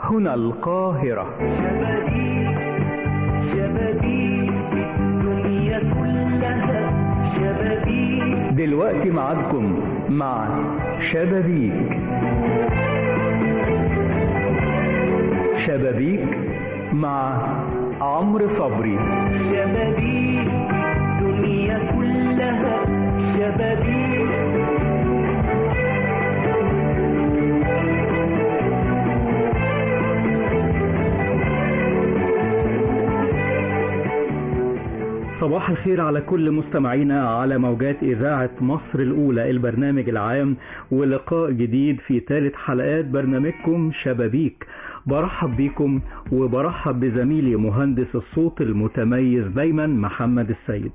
هنا القاهرة شبابيك الدنيا كلها شبابيك دلوقتي معاكم مع شبابيك شبابيك مع عمرو صبري شبابيك الدنيا كلها شبابيك صباح الخير على كل مستمعينا على موجات إذاعة مصر الأولى البرنامج العام ولقاء جديد في ثالث حلقات برنامجكم شبابيك برحب بكم وبرحب بزميلي مهندس الصوت المتميز دايما محمد السيد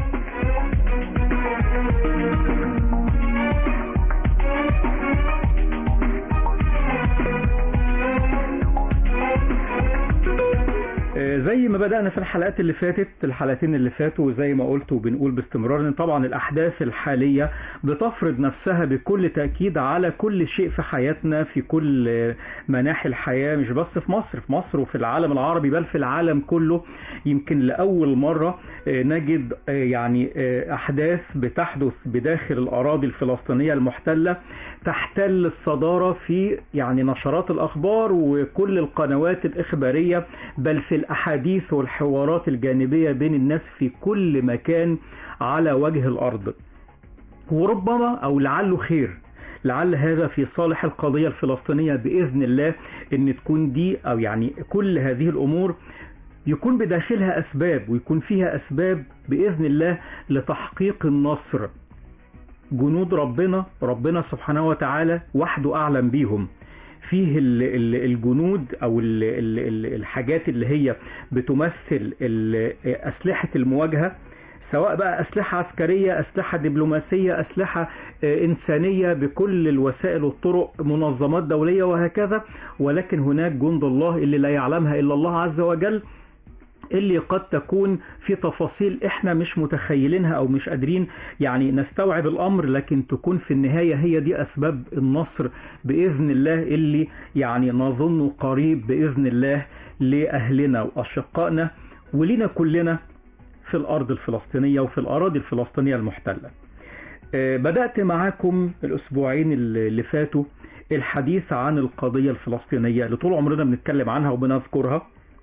زي ما بدأنا في الحلقات اللي فاتت الحلقتين اللي فاتوا وزي ما قلت وبنقول باستمرار ان طبعا الأحداث الحالية بتفرض نفسها بكل تأكيد على كل شيء في حياتنا في كل مناحي الحياة مش بس في مصر في مصر وفي العالم العربي بل في العالم كله يمكن لأول مرة نجد يعني أحداث بتحدث بداخل الأراضي الفلسطينية المحتلة تحتل الصدارة في يعني نشرات الأخبار وكل القنوات الإخبارية بل في الأحاديث والحوارات الجانبية بين الناس في كل مكان على وجه الأرض وربما أو لعله خير لعل هذا في صالح القضية الفلسطينية بإذن الله أن تكون دي أو يعني كل هذه الأمور يكون بداخلها أسباب ويكون فيها أسباب بإذن الله لتحقيق النصر جنود ربنا ربنا سبحانه وتعالى وحده أعلم بيهم فيه الجنود او الحاجات اللي هي بتمثل اسلحه المواجهه سواء بقى اسلحه عسكريه اسلحه دبلوماسيه اسلحه انسانيه بكل الوسائل والطرق منظمات دوليه وهكذا ولكن هناك جند الله اللي لا يعلمها الا الله عز وجل اللي قد تكون في تفاصيل احنا مش متخيلينها او مش قادرين يعني نستوعب الامر لكن تكون في النهاية هي دي اسباب النصر باذن الله اللي يعني نظنه قريب باذن الله لاهلنا واشقائنا ولينا كلنا في الارض الفلسطينية وفي الاراضي الفلسطينية المحتلة بدأت معاكم الاسبوعين اللي فاتوا الحديث عن القضية الفلسطينية اللي طول عمرنا بنتكلم عنها وبنذكرها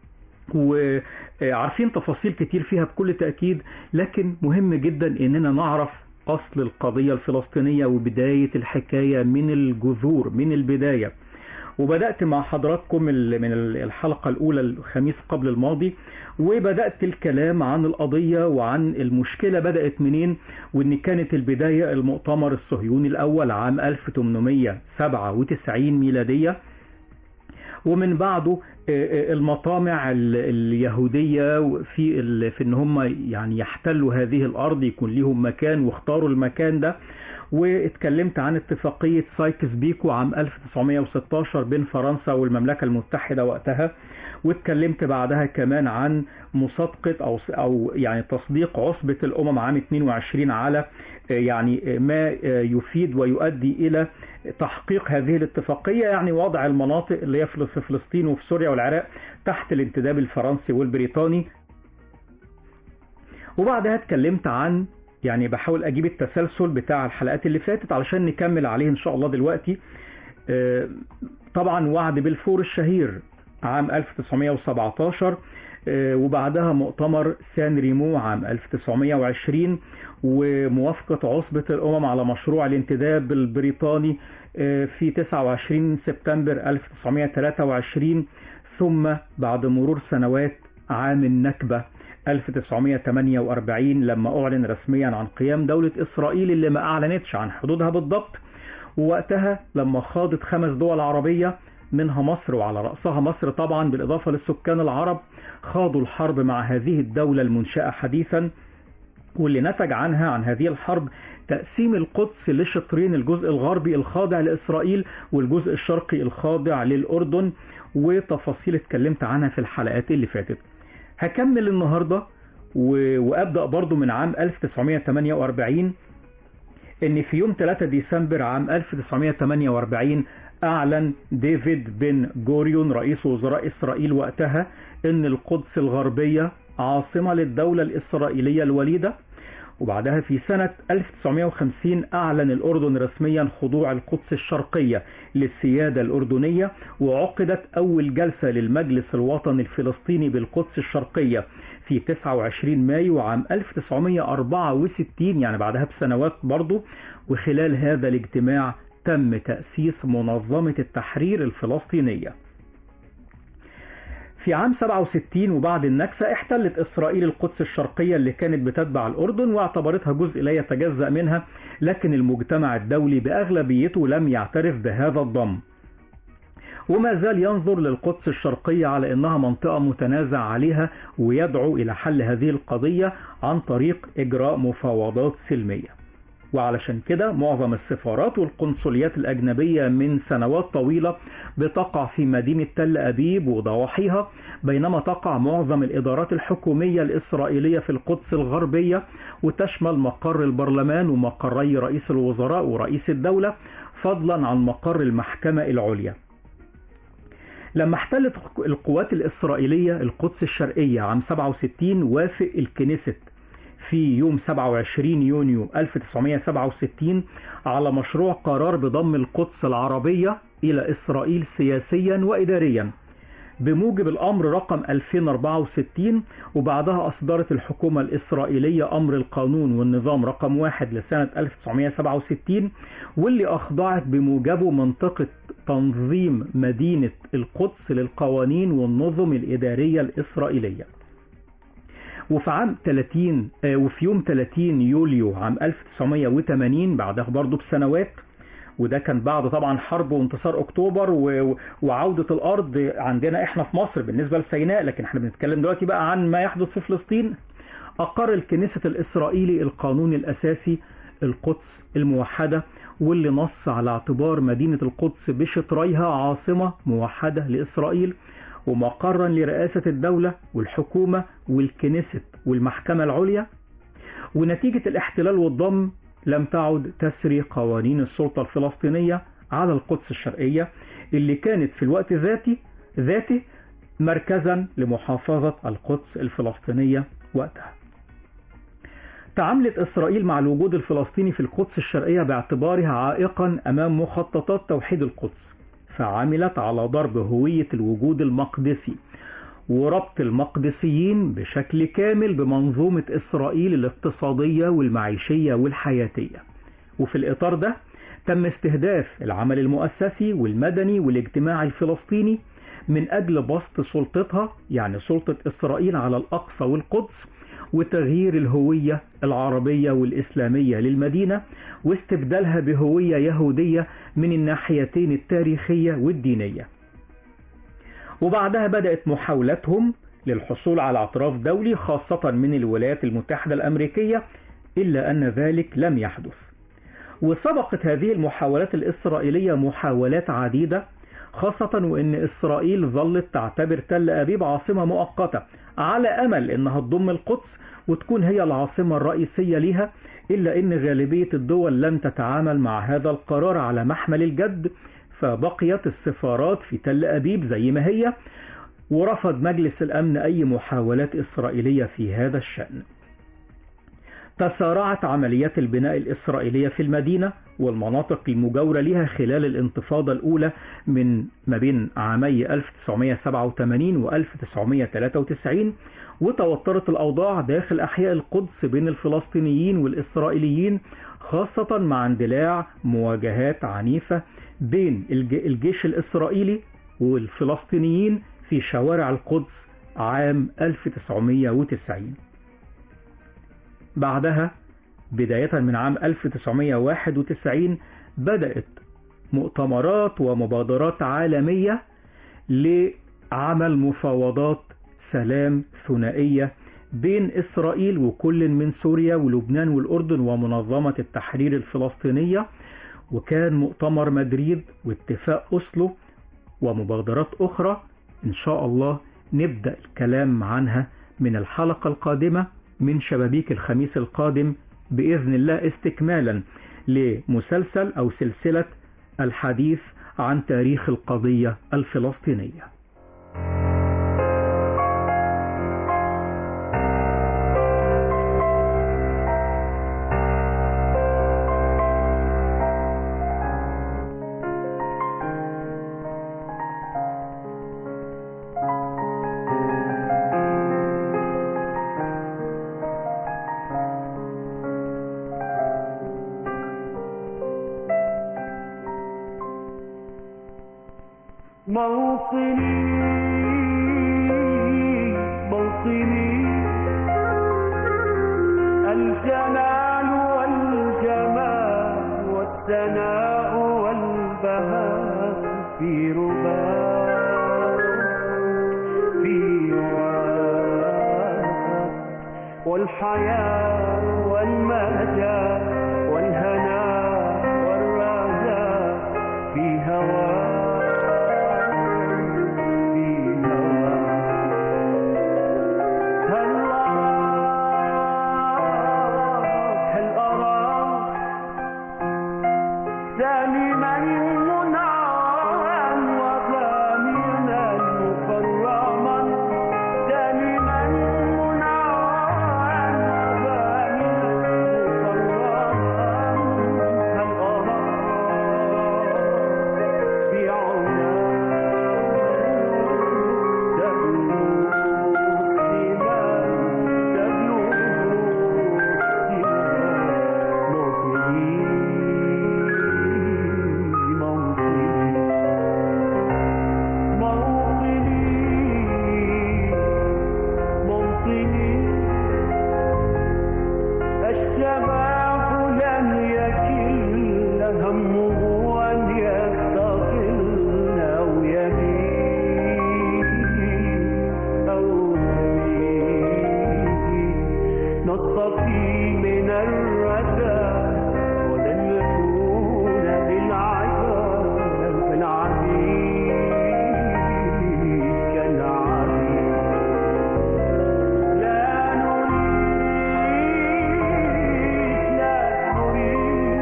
وعارفين تفاصيل كتير فيها بكل تأكيد لكن مهم جدا اننا نعرف اصل القضية الفلسطينية وبداية الحكاية من الجذور من البداية وبدأت مع حضراتكم من الحلقة الأولى الخميس قبل الماضي وبدأت الكلام عن القضية وعن المشكلة بدأت منين وإن كانت البداية المؤتمر الصهيوني الأول عام 1897 ميلادية ومن بعده المطامع اليهودية في في ان هم يعني يحتلوا هذه الارض يكون ليهم مكان واختاروا المكان ده واتكلمت عن اتفاقية سايكس بيكو عام 1916 بين فرنسا والمملكة المتحدة وقتها واتكلمت بعدها كمان عن مصادقة أو أو يعني تصديق عصبة الأمم عام 22 على يعني ما يفيد ويؤدي إلى تحقيق هذه الاتفاقية يعني وضع المناطق اللي هي في فلسطين وفي سوريا والعراق تحت الانتداب الفرنسي والبريطاني وبعدها اتكلمت عن يعني بحاول اجيب التسلسل بتاع الحلقات اللي فاتت علشان نكمل عليه ان شاء الله دلوقتي طبعا وعد بالفور الشهير عام 1917 وبعدها مؤتمر سان ريمو عام 1920 وموافقة عصبة الأمم على مشروع الانتداب البريطاني في 29 سبتمبر 1923 ثم بعد مرور سنوات عام النكبة 1948 لما أعلن رسميا عن قيام دولة إسرائيل اللي ما أعلنتش عن حدودها بالضبط ووقتها لما خاضت خمس دول عربية منها مصر وعلى رأسها مصر طبعا بالإضافة للسكان العرب خاضوا الحرب مع هذه الدولة المنشأة حديثا واللي نتج عنها عن هذه الحرب تقسيم القدس لشطرين الجزء الغربي الخاضع لإسرائيل والجزء الشرقي الخاضع للأردن وتفاصيل اتكلمت عنها في الحلقات اللي فاتت هكمل النهاردة و... وأبدأ برضو من عام 1948 ان في يوم 3 ديسمبر عام 1948 أعلن ديفيد بن جوريون رئيس وزراء إسرائيل وقتها أن القدس الغربية عاصمة للدولة الإسرائيلية الوليدة وبعدها في سنة 1950 أعلن الأردن رسميا خضوع القدس الشرقية للسيادة الأردنية وعقدت أول جلسة للمجلس الوطني الفلسطيني بالقدس الشرقية في 29 مايو عام 1964 يعني بعدها بسنوات برضو وخلال هذا الاجتماع تم تأسيس منظمة التحرير الفلسطينية في عام 67 وبعد النكسة احتلت إسرائيل القدس الشرقية اللي كانت بتتبع الأردن واعتبرتها جزء لا يتجزأ منها لكن المجتمع الدولي بأغلبيته لم يعترف بهذا الضم وما زال ينظر للقدس الشرقية على أنها منطقة متنازع عليها ويدعو إلى حل هذه القضية عن طريق إجراء مفاوضات سلمية وعلشان كده معظم السفارات والقنصليات الأجنبية من سنوات طويلة بتقع في مدينة تل أبيب وضواحيها بينما تقع معظم الإدارات الحكومية الإسرائيلية في القدس الغربية وتشمل مقر البرلمان ومقري رئيس الوزراء ورئيس الدولة فضلا عن مقر المحكمة العليا لما احتلت القوات الإسرائيلية القدس الشرقية عام 67 وافق الكنيست في يوم 27 يونيو 1967 على مشروع قرار بضم القدس العربية إلى إسرائيل سياسيا وإداريا بموجب الأمر رقم 2064 وبعدها أصدرت الحكومة الإسرائيلية أمر القانون والنظام رقم واحد لسنة 1967 واللي أخضعت بموجبه منطقة تنظيم مدينة القدس للقوانين والنظم الإدارية الإسرائيلية وفي عام 30 وفي يوم 30 يوليو عام 1980 بعدها برضه بسنوات وده كان بعد طبعا حرب وانتصار اكتوبر و... وعودة الارض عندنا احنا في مصر بالنسبة لسيناء لكن احنا بنتكلم دلوقتي بقى عن ما يحدث في فلسطين اقر الكنيسة الاسرائيلي القانون الاساسي القدس الموحدة واللي نص على اعتبار مدينة القدس بشطريها عاصمة موحدة لاسرائيل ومقرا لرئاسة الدولة والحكومة والكنيست والمحكمة العليا ونتيجة الاحتلال والضم لم تعد تسري قوانين السلطة الفلسطينية على القدس الشرقية اللي كانت في الوقت ذاتي ذاته مركزا لمحافظة القدس الفلسطينية وقتها تعاملت إسرائيل مع الوجود الفلسطيني في القدس الشرقية باعتبارها عائقا أمام مخططات توحيد القدس فعملت على ضرب هوية الوجود المقدسي وربط المقدسيين بشكل كامل بمنظومة إسرائيل الاقتصادية والمعيشية والحياتية وفي الإطار ده تم استهداف العمل المؤسسي والمدني والاجتماعي الفلسطيني من أجل بسط سلطتها يعني سلطة إسرائيل على الأقصى والقدس وتغيير الهوية العربية والإسلامية للمدينة واستبدالها بهوية يهودية من الناحيتين التاريخية والدينية وبعدها بدأت محاولتهم للحصول على اعتراف دولي خاصة من الولايات المتحدة الأمريكية إلا أن ذلك لم يحدث وسبقت هذه المحاولات الإسرائيلية محاولات عديدة خاصة وأن إسرائيل ظلت تعتبر تل أبيب عاصمة مؤقتة على أمل أنها تضم القدس وتكون هي العاصمة الرئيسية لها إلا أن غالبية الدول لم تتعامل مع هذا القرار على محمل الجد فبقيت السفارات في تل أبيب زي ما هي ورفض مجلس الأمن أي محاولات إسرائيلية في هذا الشأن تسارعت عمليات البناء الإسرائيلية في المدينة والمناطق المجاورة لها خلال الانتفاضة الأولى من ما بين عامي 1987 و 1993 وتوترت الأوضاع داخل أحياء القدس بين الفلسطينيين والإسرائيليين خاصة مع اندلاع مواجهات عنيفة بين الجيش الإسرائيلي والفلسطينيين في شوارع القدس عام 1990 بعدها بداية من عام 1991 بدأت مؤتمرات ومبادرات عالمية لعمل مفاوضات سلام ثنائية بين إسرائيل وكل من سوريا ولبنان والأردن ومنظمة التحرير الفلسطينية وكان مؤتمر مدريد واتفاق أسلو ومبادرات أخرى إن شاء الله نبدأ الكلام عنها من الحلقة القادمة من شبابيك الخميس القادم بإذن الله استكمالا لمسلسل أو سلسلة الحديث عن تاريخ القضية الفلسطينية موطني موطني الجلال والجمال والثناء والبهاء في رباط في رباط والحياة والمجال والهناء والرجاء في هواك في هواك هل أراك هل أراك سالما منعما وغامرا مكرما سالما منعما وغامرا مكرما هل أراك في عناك تبلو السماء تبلو السماء موطني موطني موطني الشباب لم يكل همه أن يستقل أو يميل أو يميل نطفي من الردى ولن نكون بالعذاب العبيد كالعبيد لا نريد لا نريد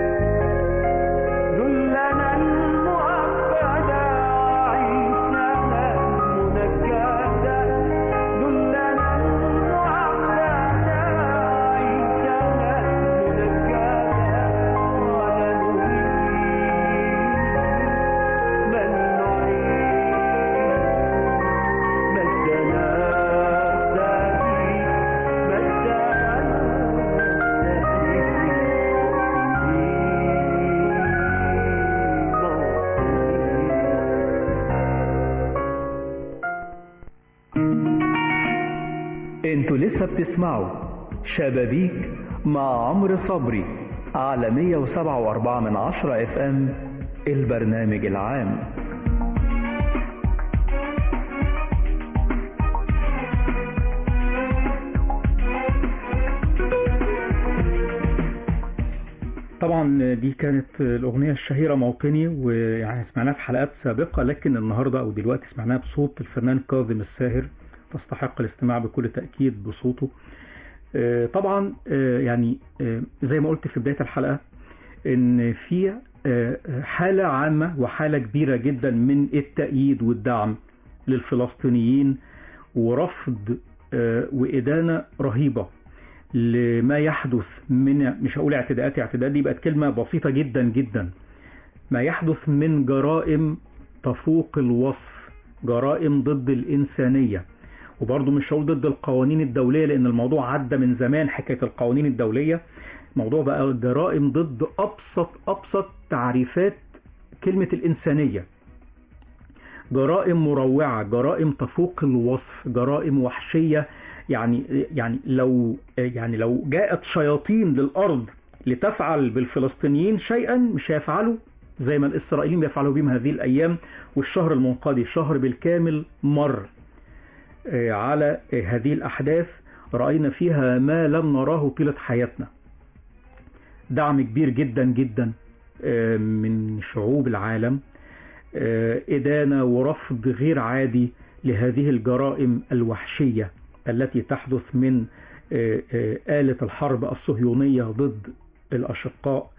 ذلنا المؤبدا عيشنا المنكدا ذلنا المؤبدا عيشنا المنكدا ولا نريد بل نعيد مجدنا سبيل مجدنا انتوا لسه بتسمعوا شبابيك مع عمرو صبري على 107.4 من عشرة اف ام البرنامج العام طبعا دي كانت الأغنية الشهيرة موطني ويعني سمعناها في حلقات سابقة لكن النهاردة أو دلوقتي سمعناها بصوت الفنان كاظم الساهر تستحق الاستماع بكل تأكيد بصوته آه، طبعا آه، يعني آه، زي ما قلت في بداية الحلقة ان في آه، حالة عامة وحالة كبيرة جدا من التأييد والدعم للفلسطينيين ورفض آه، وإدانة رهيبة لما يحدث من مش هقول اعتداءات اعتداءات دي بقت كلمة بسيطة جدا جدا ما يحدث من جرائم تفوق الوصف جرائم ضد الإنسانية وبرضه مش هقول ضد القوانين الدولية لأن الموضوع عدى من زمان حكاية القوانين الدولية الموضوع بقى جرائم ضد أبسط أبسط تعريفات كلمة الإنسانية جرائم مروعة جرائم تفوق الوصف جرائم وحشية يعني يعني لو يعني لو جاءت شياطين للأرض لتفعل بالفلسطينيين شيئا مش هيفعلوا زي ما الإسرائيليين بيفعلوا بهم هذه الأيام والشهر المنقضي شهر بالكامل مر آه، على آه، هذه الأحداث رأينا فيها ما لم نراه طيلة حياتنا دعم كبير جدا جدا آه، من شعوب العالم آه، إدانة ورفض غير عادي لهذه الجرائم الوحشية التي تحدث من آه، آه، آلة الحرب الصهيونية ضد الأشقاء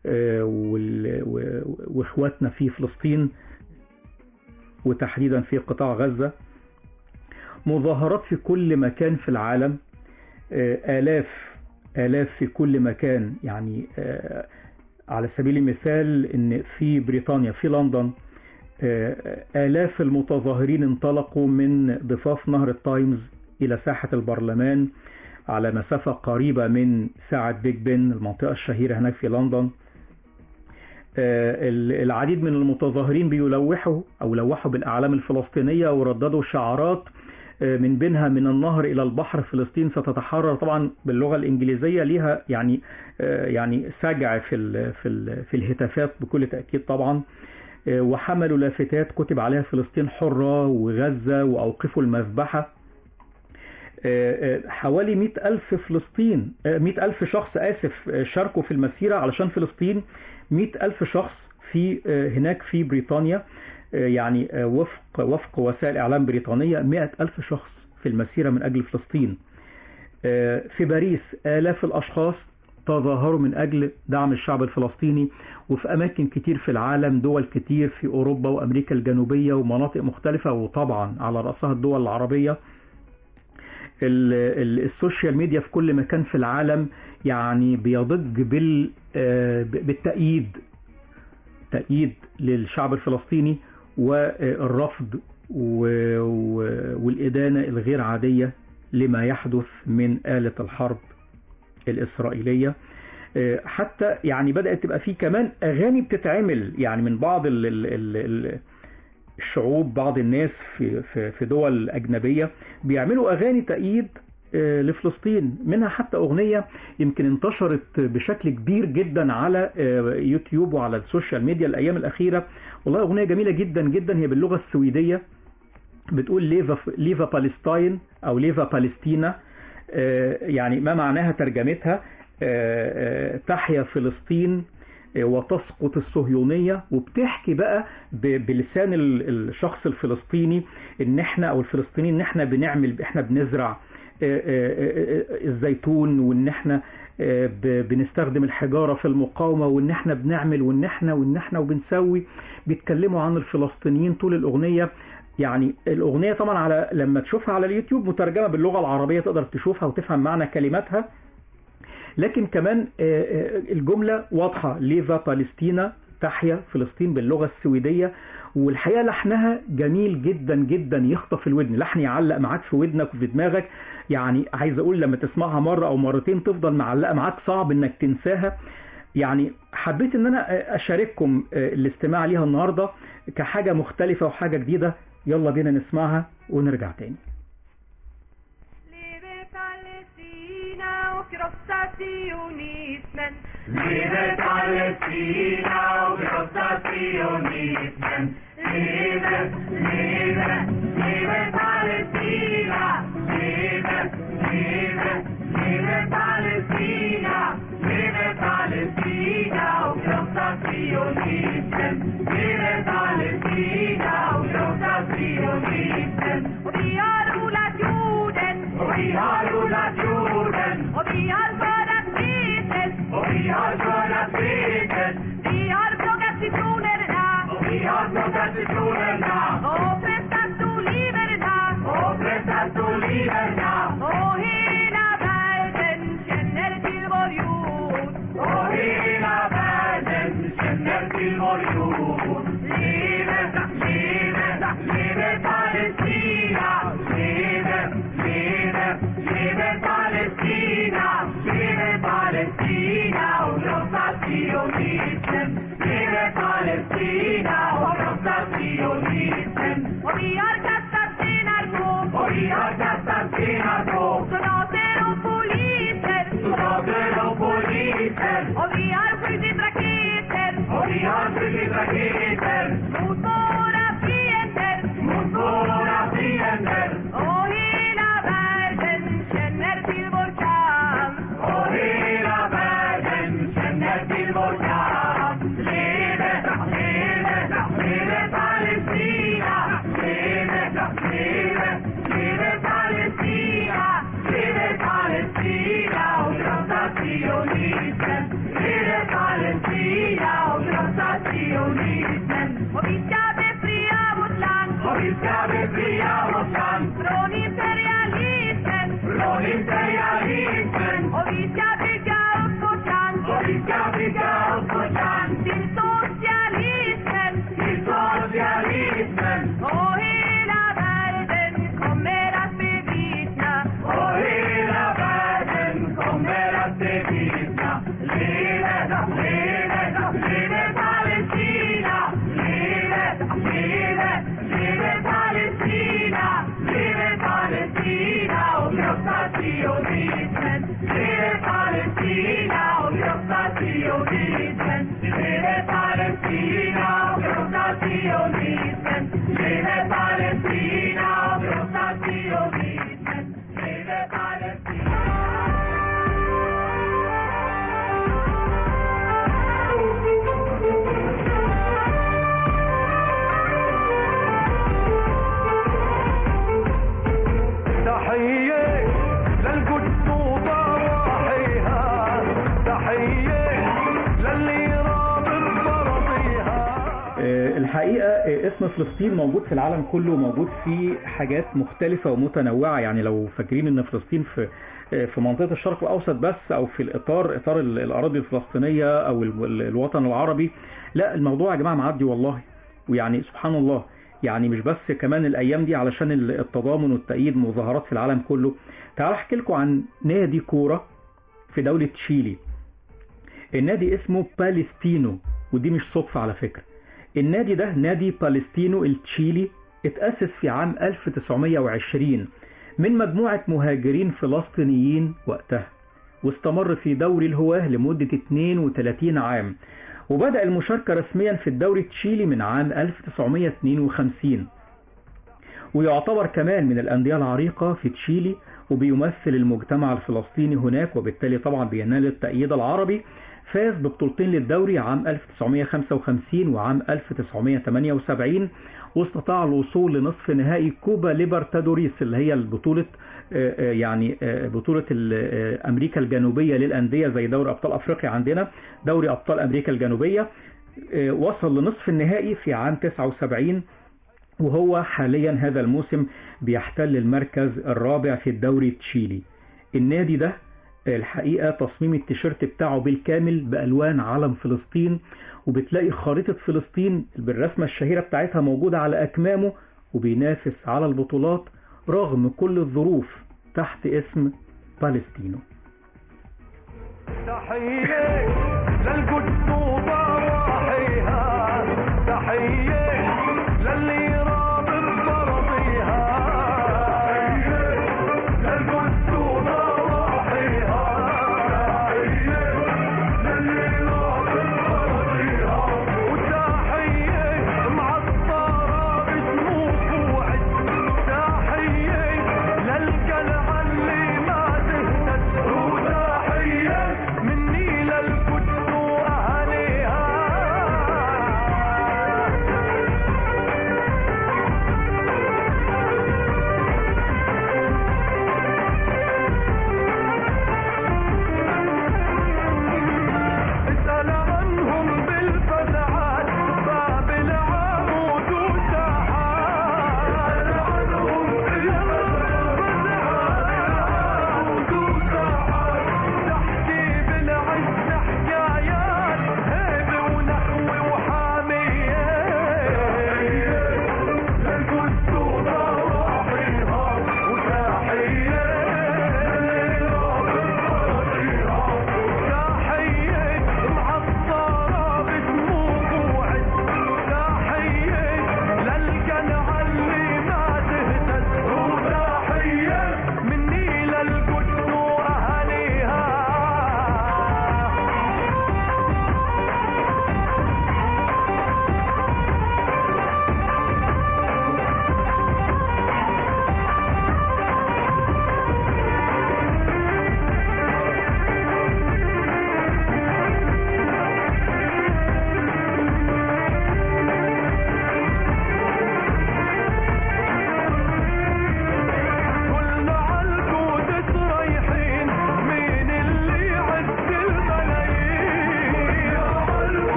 آه، وال- و- واخواتنا في فلسطين وتحديدا في قطاع غزة مظاهرات في كل مكان في العالم آه، آلاف آلاف في كل مكان يعني آه، على سبيل المثال إن في بريطانيا في لندن آه، آلاف المتظاهرين انطلقوا من ضفاف نهر التايمز إلى ساحة البرلمان على مسافة قريبة من ساعة بيج بن المنطقة الشهيرة هناك في لندن آه، ال- العديد من المتظاهرين بيلوحوا أو لوحوا بالأعلام الفلسطينية ورددوا شعارات آه، من بينها من النهر إلى البحر فلسطين ستتحرر طبعا باللغة الإنجليزية ليها يعني آه، يعني سجع في ال في ال في الهتافات بكل تأكيد طبعا آه، وحملوا لافتات كتب عليها فلسطين حرة وغزة وأوقفوا المذبحة آه، آه، حوالي مئة ألف فلسطين آه، مئة ألف شخص آسف آه، شاركوا في المسيرة علشان فلسطين مئة ألف شخص في آه، هناك في بريطانيا آه، يعني آه، وفق وفق وسائل إعلام بريطانية مئة ألف شخص في المسيرة من أجل فلسطين آه، في باريس آلاف الأشخاص تظاهروا من أجل دعم الشعب الفلسطيني وفي أماكن كتير في العالم دول كتير في أوروبا وأمريكا الجنوبية ومناطق مختلفة وطبعا على رأسها الدول العربية ال- ال- السوشيال ميديا في كل مكان في العالم يعني بيضج بال آه، ب- بالتأييد تأييد للشعب الفلسطيني والرفض و- و- والإدانة الغير عادية لما يحدث من آلة الحرب الإسرائيلية آه، حتى يعني بدأت تبقى فيه كمان أغاني بتتعمل يعني من بعض ال ال ال ال الشعوب بعض الناس في في في دول أجنبية بيعملوا أغاني تأييد آه، لفلسطين منها حتى أغنية يمكن انتشرت بشكل كبير جدا على آه، يوتيوب وعلى السوشيال ميديا الأيام الأخيرة والله أغنية جميلة جدا جدا هي باللغة السويدية بتقول ليفا ليفا بالستاين أو ليفا بالستينا آه، يعني ما معناها ترجمتها آه، آه، تحيا فلسطين آه، وتسقط الصهيونية وبتحكي بقى ب- بلسان ال- الشخص الفلسطيني ان احنا او الفلسطينيين ان احنا بنعمل احنا بنزرع آه، آه، آه، الزيتون وان احنا آه، ب- بنستخدم الحجارة في المقاومة وان احنا بنعمل وان احنا وان احنا وبنسوي بيتكلموا عن الفلسطينيين طول الأغنية يعني الأغنية طبعا على لما تشوفها على اليوتيوب مترجمة باللغة العربية تقدر تشوفها وتفهم معنى كلماتها لكن كمان آه، آه، الجملة واضحة ليفا بالستينا تحيا فلسطين باللغة السويدية والحقيقة لحنها جميل جدا جدا يخطف الودن لحن يعلق معاك في ودنك وفي دماغك يعني عايز اقول لما تسمعها مرة او مرتين تفضل معلقة معاك صعب انك تنساها يعني حبيت ان انا آه، اشارككم آه، الاستماع ليها النهاردة كحاجة مختلفة وحاجة جديدة يلا بينا نسمعها ونرجع تاني Leve Palestina och krossa sionismen. Leve Palestina och krossa sionismen. Leve, leve, leve Palestina. Leve, leve, leve Palestina. Leve Palestina och krossa sionismen. Leve Palestina och krossa sionismen. Och vi har odlat jorden Och vi har rullat jorden och vi har skördat vetet. och vi har skördat vetet Vi har plockat citronerna och vi har plockat citronerna och pressat oliverna. och pressat oliverna Och hela världen känner till vår jord. och hela världen känner till vår jord. Leve, leve, leve Palestina! Leve, leve, leve Palestina! Leve Palestina och krossa sionismen! Leve Palestina och krossa sionismen! Och vi har kastat stenar på Och vi har kastat stenar på soldater och poliser. soldater och poliser Och vi har skjutit raketer och vi har skjutit raketer mot våra fiender. mot våra fiender Och hela världen känner till vår kamp. och hela världen känner till vår kamp. Leve, leve, leve Palestina! Leve, leve, leve Palestina! Leve Palestina och krossa sionismen! Leve Palestina Oriska bygga upp vårt land. Och vi ska bygga upp vårt land Till socialismen. till socialismen. Och hela världen kommer att bevittna. Och hela världen kommer att bevittna. Leve, leve, leve Palestina! Leve, leve, leve Palestina! Leve Palestina och krossa sionismen! Leve Palestina och krossa sionismen! Leve Palestina och krossa sionismen! Leve Palestina och krossa sionismen! Leve Palestina! تحية للقدس وضواحيها تحية للي رابط برضيها آه، الحقيقة آه، اسم فلسطين موجود في العالم كله موجود فيه حاجات مختلفة ومتنوعة يعني لو فاكرين ان فلسطين في آه، في منطقة الشرق الأوسط بس أو في الإطار إطار ال- الأراضي الفلسطينية أو ال- ال- الوطن العربي لا الموضوع يا جماعة معدي والله ويعني سبحان الله يعني مش بس كمان الأيام دي علشان ال- التضامن والتأييد مظاهرات في العالم كله تعالوا أحكي لكم عن نادي كورة في دولة تشيلي النادي اسمه باليستينو ودي مش صدفة على فكرة النادي ده نادي باليستينو التشيلي اتأسس في عام 1920 من مجموعة مهاجرين فلسطينيين وقتها واستمر في دوري الهواه لمدة 32 عام وبدأ المشاركة رسميا في الدوري التشيلي من عام 1952 ويعتبر كمان من الأندية العريقة في تشيلي وبيمثل المجتمع الفلسطيني هناك وبالتالي طبعا بينال التأييد العربي فاز ببطولتين للدوري عام 1955 وعام 1978 واستطاع الوصول لنصف نهائي كوبا ليبرتادوريس اللي هي البطولة آه، آه، يعني آه، بطولة ال- آه، أمريكا الجنوبية للأندية زي دوري أبطال أفريقيا عندنا دوري أبطال أمريكا الجنوبية آه، وصل لنصف النهائي في عام 79 وهو حاليا هذا الموسم بيحتل المركز الرابع في الدوري التشيلي النادي ده الحقيقة تصميم التيشيرت بتاعه بالكامل بألوان علم فلسطين وبتلاقي خريطة فلسطين بالرسمة الشهيرة بتاعتها موجودة على أكمامه وبينافس على البطولات رغم كل الظروف تحت اسم بالستينو تحية للقدس وضواحيها تحية للي رابط برضيها للقدس وضواحيها تحية للي رابط برضيها وتحية معطرة بشموخ وعد تحية للقلعة اللي ما تهتز وتحية مني للقدس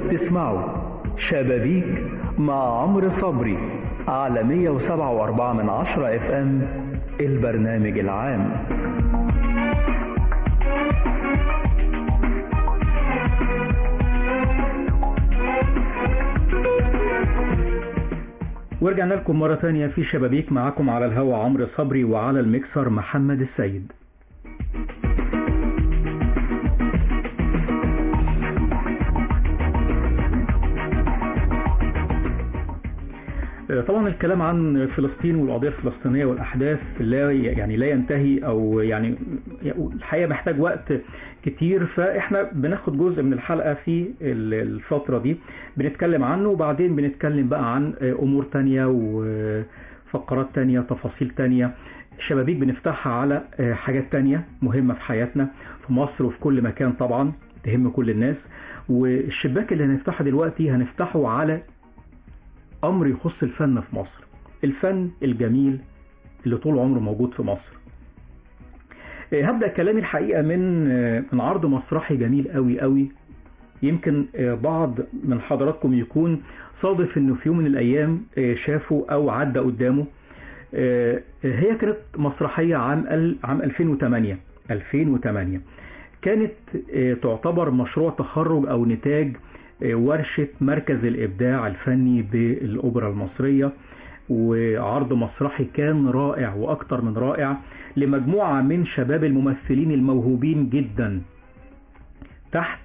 تسمعوا شبابيك مع عمرو صبري على 107.4 من عشرة اف ام البرنامج العام ورجعنا لكم مرة تانية في شبابيك معاكم على الهوا عمرو صبري وعلى الميكسر محمد السيد طبعا الكلام عن فلسطين والقضيه الفلسطينيه والاحداث لا يعني لا ينتهي او يعني الحقيقه محتاج وقت كتير فاحنا بناخد جزء من الحلقه في الفتره دي بنتكلم عنه وبعدين بنتكلم بقى عن امور تانية وفقرات تانية تفاصيل تانية شبابيك بنفتحها على حاجات تانية مهمه في حياتنا في مصر وفي كل مكان طبعا تهم كل الناس والشباك اللي هنفتحه دلوقتي هنفتحه على امر يخص الفن في مصر الفن الجميل اللي طول عمره موجود في مصر هبدا كلامي الحقيقه من من عرض مسرحي جميل قوي قوي يمكن بعض من حضراتكم يكون صادف انه في يوم من الايام شافه او عدى قدامه هي كانت مسرحيه عام عام 2008 2008 كانت تعتبر مشروع تخرج او نتاج ورشة مركز الإبداع الفني بالأوبرا المصرية وعرض مسرحي كان رائع وأكثر من رائع لمجموعة من شباب الممثلين الموهوبين جدا تحت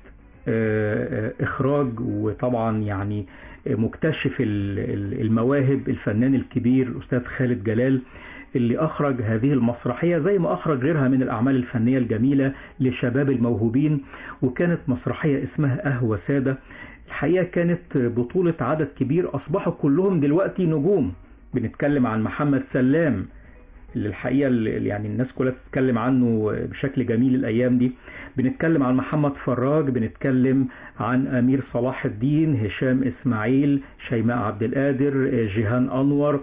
إخراج وطبعا يعني مكتشف المواهب الفنان الكبير الأستاذ خالد جلال اللي أخرج هذه المسرحية زي ما أخرج غيرها من الأعمال الفنية الجميلة لشباب الموهوبين وكانت مسرحية اسمها قهوة سادة الحقيقة كانت بطولة عدد كبير أصبحوا كلهم دلوقتي نجوم بنتكلم عن محمد سلام اللي الحقيقة اللي يعني الناس كلها بتتكلم عنه بشكل جميل الأيام دي بنتكلم عن محمد فراج بنتكلم عن أمير صلاح الدين هشام إسماعيل شيماء عبد القادر جيهان أنور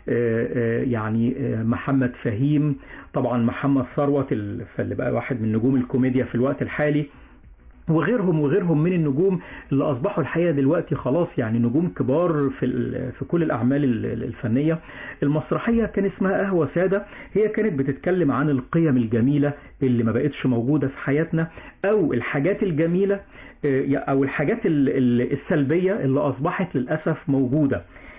يعني محمد فهيم طبعا محمد ثروت اللي بقى واحد من نجوم الكوميديا في الوقت الحالي وغيرهم وغيرهم من النجوم اللي اصبحوا الحقيقه دلوقتي خلاص يعني نجوم كبار في في كل الاعمال الفنيه المسرحيه كان اسمها قهوه ساده هي كانت بتتكلم عن القيم الجميله اللي ما بقتش موجوده في حياتنا او الحاجات الجميله او الحاجات السلبيه اللي اصبحت للاسف موجوده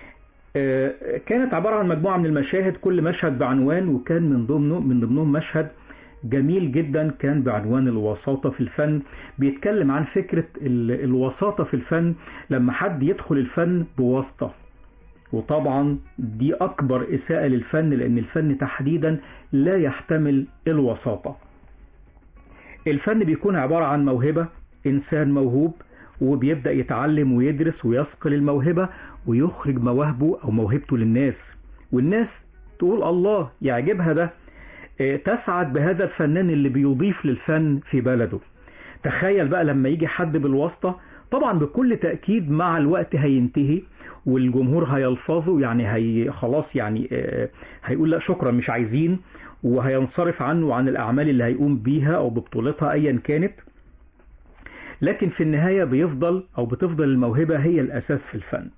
كانت عبارة عن مجموعة من المشاهد كل مشهد بعنوان وكان من ضمنه من ضمنهم مشهد جميل جدا كان بعنوان الوساطة في الفن بيتكلم عن فكرة الوساطة في الفن لما حد يدخل الفن بواسطة وطبعا دي أكبر إساءة للفن لأن الفن تحديدا لا يحتمل الوساطة الفن بيكون عبارة عن موهبة إنسان موهوب وبيبدأ يتعلم ويدرس ويصقل الموهبة ويخرج مواهبه أو موهبته للناس والناس تقول الله يعجبها ده تسعد بهذا الفنان اللي بيضيف للفن في بلده تخيل بقى لما يجي حد بالواسطة طبعا بكل تأكيد مع الوقت هينتهي والجمهور هيلفظه يعني هي خلاص يعني هيقول لا شكرا مش عايزين وهينصرف عنه عن الأعمال اللي هيقوم بيها أو ببطولتها أيا كانت لكن في النهاية بيفضل أو بتفضل الموهبة هي الأساس في الفن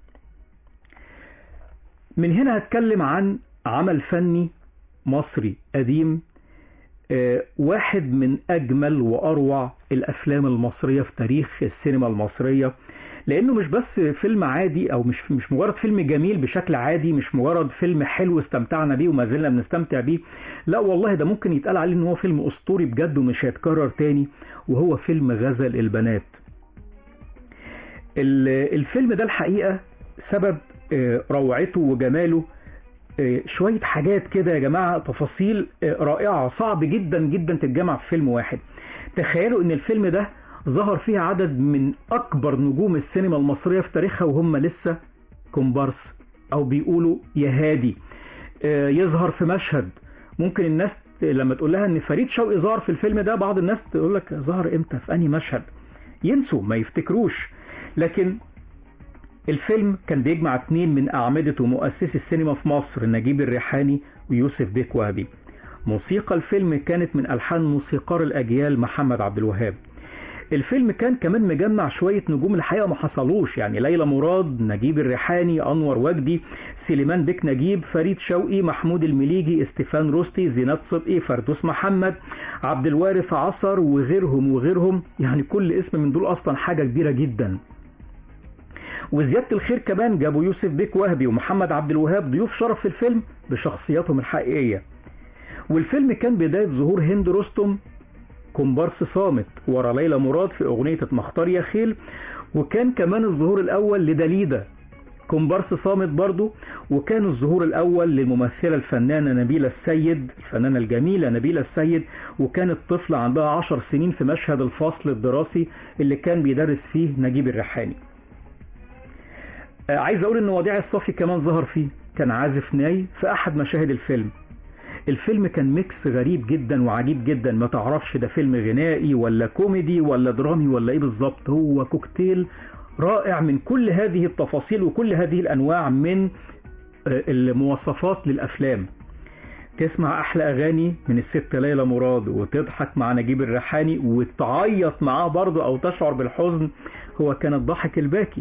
من هنا هتكلم عن عمل فني مصري قديم واحد من أجمل وأروع الأفلام المصرية في تاريخ السينما المصرية لأنه مش بس فيلم عادي أو مش مش مجرد فيلم جميل بشكل عادي مش مجرد فيلم حلو استمتعنا بيه وما زلنا بنستمتع بيه لا والله ده ممكن يتقال عليه إن هو فيلم أسطوري بجد ومش هيتكرر تاني وهو فيلم غزل البنات الفيلم ده الحقيقة سبب روعته وجماله شوية حاجات كده يا جماعة تفاصيل رائعة صعب جدا جدا تتجمع في فيلم واحد تخيلوا ان الفيلم ده ظهر فيه عدد من اكبر نجوم السينما المصرية في تاريخها وهم لسه كومبارس او بيقولوا يا هادي يظهر في مشهد ممكن الناس لما تقول لها ان فريد شوقي ظهر في الفيلم ده بعض الناس تقول لك ظهر امتى في انهي مشهد ينسوا ما يفتكروش لكن الفيلم كان بيجمع اثنين من أعمدة ومؤسسي السينما في مصر نجيب الريحاني ويوسف بيك وهبي موسيقى الفيلم كانت من ألحان موسيقار الأجيال محمد عبد الوهاب الفيلم كان كمان مجمع شوية نجوم الحقيقة ما حصلوش يعني ليلى مراد نجيب الريحاني أنور وجدي سليمان بك نجيب فريد شوقي محمود المليجي استيفان روستي زينات صدقي فردوس محمد عبد الوارث عصر وغيرهم وغيرهم يعني كل اسم من دول أصلا حاجة كبيرة جدا وزيادة الخير كمان جابوا يوسف بيك وهبي ومحمد عبد الوهاب ضيوف شرف في الفيلم بشخصياتهم الحقيقية والفيلم كان بداية ظهور هند رستم كومبارس صامت ورا ليلى مراد في أغنية مختار يا خيل وكان كمان الظهور الأول لدليدا كومبارس صامت برضو وكان الظهور الأول للممثلة الفنانة نبيلة السيد الفنانة الجميلة نبيلة السيد وكانت طفلة عندها عشر سنين في مشهد الفصل الدراسي اللي كان بيدرس فيه نجيب الريحاني آه، عايز أقول إن وديع الصافي كمان ظهر فيه كان عازف ناي في أحد مشاهد الفيلم الفيلم كان ميكس غريب جدا وعجيب جدا ما تعرفش ده فيلم غنائي ولا كوميدي ولا درامي ولا ايه بالظبط هو كوكتيل رائع من كل هذه التفاصيل وكل هذه الانواع من آه، المواصفات للافلام تسمع احلى اغاني من الست ليلى مراد وتضحك مع نجيب الريحاني وتعيط معاه برضه او تشعر بالحزن هو كان الضحك الباكي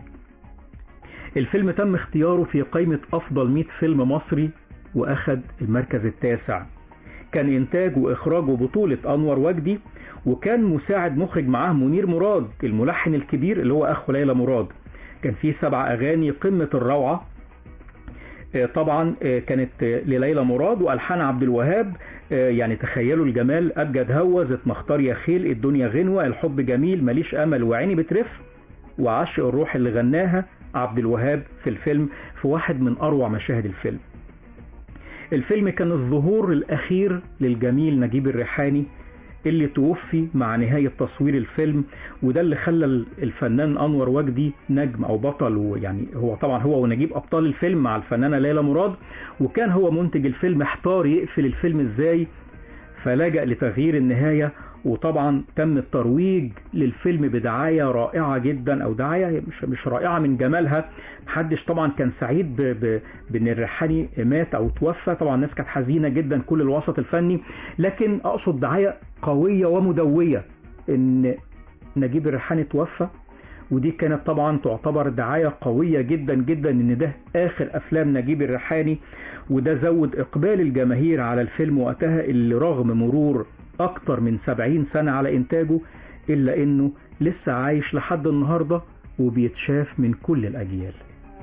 الفيلم تم اختياره في قائمة أفضل 100 فيلم مصري وأخذ المركز التاسع كان إنتاج وإخراج وبطولة أنور وجدي وكان مساعد مخرج معاه منير مراد الملحن الكبير اللي هو أخو ليلى مراد كان فيه سبع أغاني قمة الروعة آه، طبعا آه، كانت آه، لليلى مراد والحان عبد الوهاب آه، يعني تخيلوا الجمال ابجد هوزت مختار يا خيل الدنيا غنوه الحب جميل ماليش امل وعيني بترف وعشق الروح اللي غناها عبد الوهاب في الفيلم في واحد من اروع مشاهد الفيلم الفيلم كان الظهور الاخير للجميل نجيب الريحاني اللي توفي مع نهاية تصوير الفيلم وده اللي خلى الفنان أنور وجدي نجم أو بطل ويعني هو طبعا هو ونجيب أبطال الفيلم مع الفنانة ليلى مراد وكان هو منتج الفيلم احتار يقفل الفيلم ازاي فلجأ لتغيير النهاية وطبعا تم الترويج للفيلم بدعاية رائعة جدا او دعاية مش مش رائعة من جمالها محدش طبعا كان سعيد ب- ب- بان الريحاني مات او توفى طبعا الناس كانت حزينة جدا كل الوسط الفني لكن اقصد دعاية قوية ومدوية ان نجيب الريحاني توفى ودي كانت طبعا تعتبر دعاية قوية جدا جدا ان ده اخر افلام نجيب الريحاني وده زود اقبال الجماهير على الفيلم وقتها اللي رغم مرور اكتر من 70 سنة على انتاجه الا انه لسه عايش لحد النهاردة وبيتشاف من كل الاجيال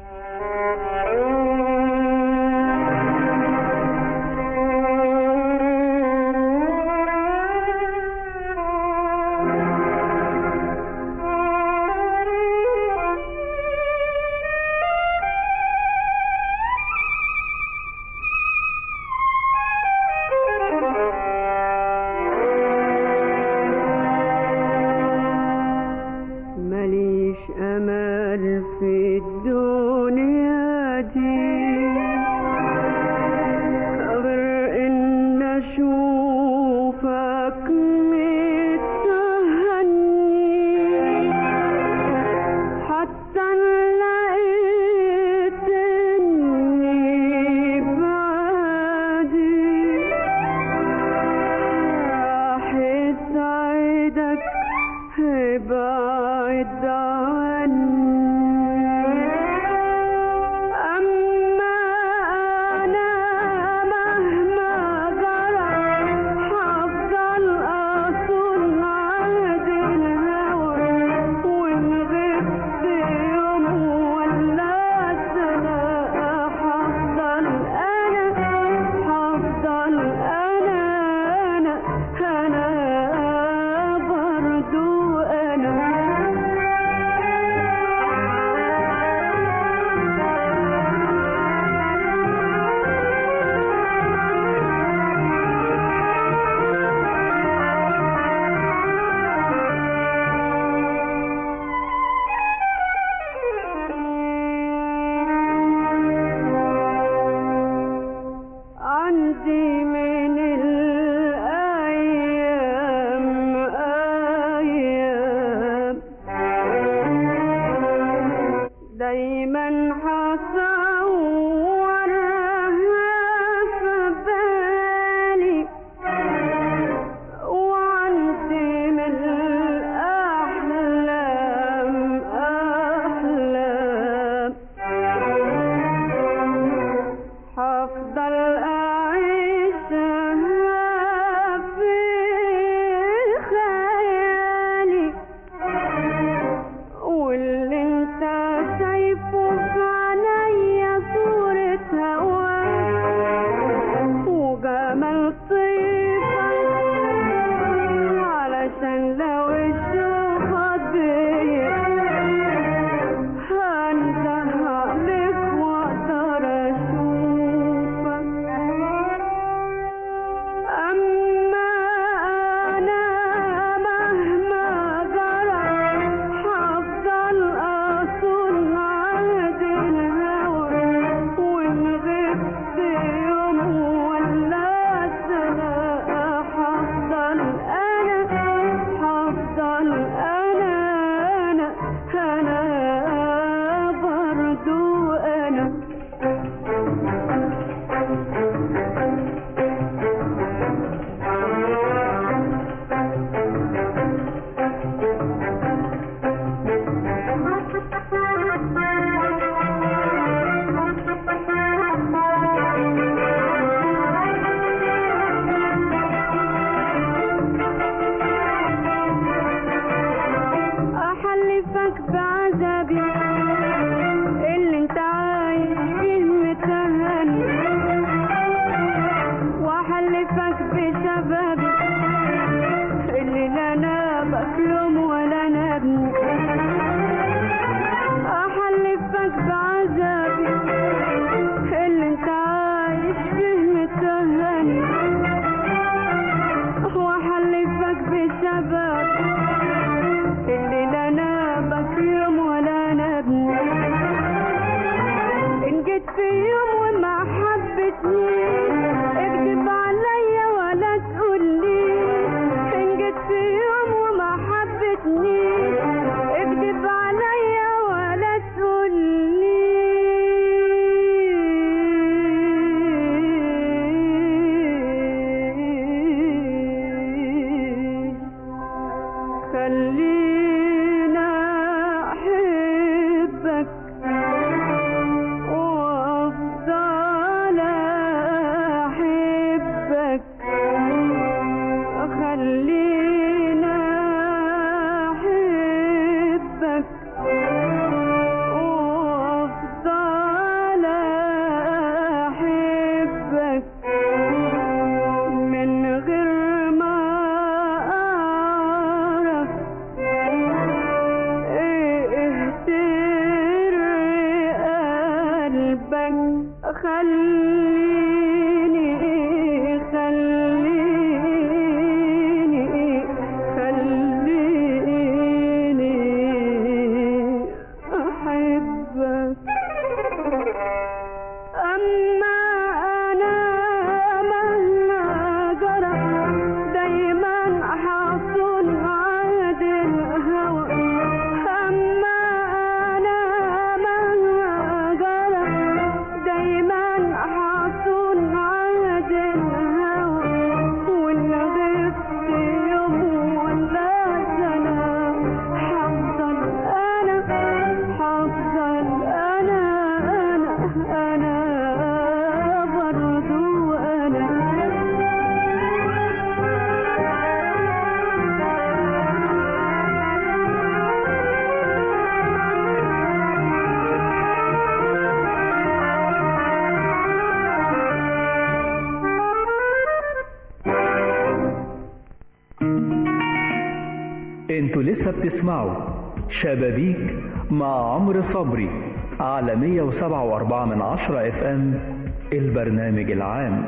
ماليش امل في الدنيا دي غير ان اشوفك متهني حتى لقيت اني بعدي راح يسعدك ابعد عني أما أنا مهما جرى هفضل أصون عهد الهوى وإن غبت خليني خليني خليني أحبك أما أنا مهما جرى دايما حصل عهد الهوى أما أنا مهما جرى دايما حصل عهد الهوى وإن غبت يوم ولا سنة حفضل أنا حفضل أنا أنا أنا برضو أنا انتوا لسه بتسمعوا شبابيك مع عمرو صبري على 107.4 من عشرة اف ام البرنامج العام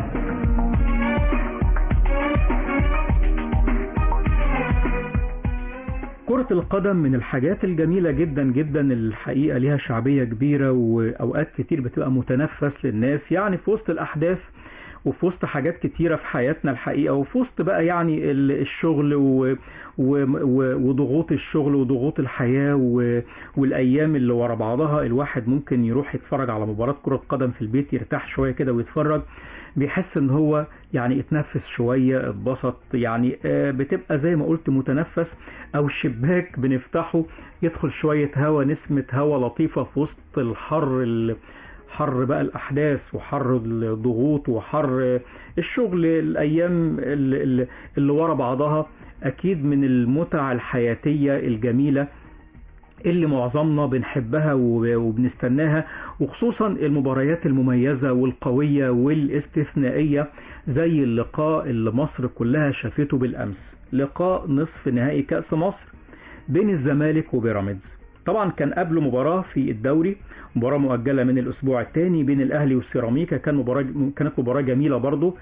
كرة القدم من الحاجات الجميلة جدا جدا الحقيقة ليها شعبية كبيرة وأوقات كتير بتبقى متنفس للناس يعني في وسط الأحداث وفي وسط حاجات كتيرة في حياتنا الحقيقة وفي وسط بقى يعني ال- الشغل و... و... و... وضغوط الشغل وضغوط الحياة و... والأيام اللي ورا بعضها الواحد ممكن يروح يتفرج على مباراة كرة قدم في البيت يرتاح شوية كده ويتفرج بيحس ان هو يعني اتنفس شوية اتبسط يعني آه، بتبقى زي ما قلت متنفس او شباك بنفتحه يدخل شوية هوا نسمة هوا لطيفة في وسط الحر ال... حر بقى الأحداث وحر الضغوط وحر الشغل الأيام اللي, اللي- اللي ورا بعضها أكيد من المتع الحياتية الجميلة اللي معظمنا بنحبها وب- وبنستناها وخصوصا المباريات المميزة والقوية والاستثنائية زي اللقاء اللي مصر كلها شافته بالأمس لقاء نصف نهائي كأس مصر بين الزمالك وبيراميدز طبعا كان قبله مباراة في الدوري مباراة مؤجلة من الأسبوع الثاني بين الأهلي والسيراميكا كان مباراة كانت مباراة جميلة برضو